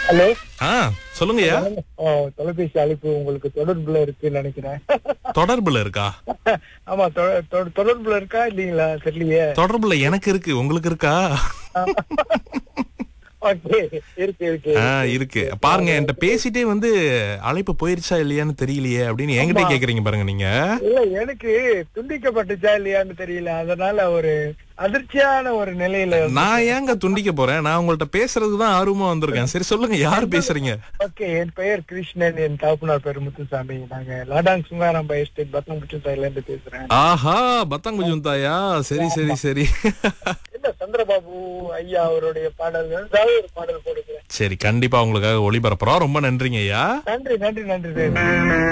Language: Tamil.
ஹலோ ஆ சொல்லுங்கய்யா தொலைபேசி அழைப்பு உங்களுக்கு தொடர்புல இருக்குன்னு நினைக்கிறேன் தொடர்புல இருக்கா ஆமா தொ- தொ- தொடர்புல இருக்கா இல்லீங்களா தெரியலையே தொடர்புல எனக்கு இருக்கு உங்களுக்கு இருக்கா ஓகே இருக்கு இருக்கு ஆ இருக்கு பாருங்க என்கிட்ட பேசிட்டே வந்து அழைப்பு போயிருச்சா இல்லையான்னு தெரியலையே அப்படின்னு என்கிட்ட கேக்குறீங்க பாருங்க நீங்க இல்ல எனக்கு துண்டிக்கப்பட்டுச்சா இல்லையான்னு தெரியல அதனால ஒரு அதிர்ச்சியான ஒரு நிலையில நான் ஏங்க துண்டிக்க போறேன் நான் உங்கள்ட்ட பேசுறதுக்கு தான் ஆர்வமா வந்திருக்கேன் சரி சொல்லுங்க யார் பேசுறீங்க ஓகே என் பெயர் கிருஷ்ணன் என் தகப்பனார் பேர் முத்துசாமி நாங்க லாடாங் சுங்காராம்பா எஸ்டேட் பத்தம்புச்சு சைட்ல இருந்து பேசுறேன் ஆஹா பத்தாங்குஜுந்தாயா சரி சரி சரி என்ன சந்திரபாபு ஐயா அவருடைய பாடல்கள் ஏதாவது ஒரு பாடல் போடுகிறேன் சரி கண்டிப்பா உங்களுக்காக ஒளிபரப்புறோம் ரொம்ப நன்றிங்க ஐயா நன்றி நன்றி நன்றி நன்றி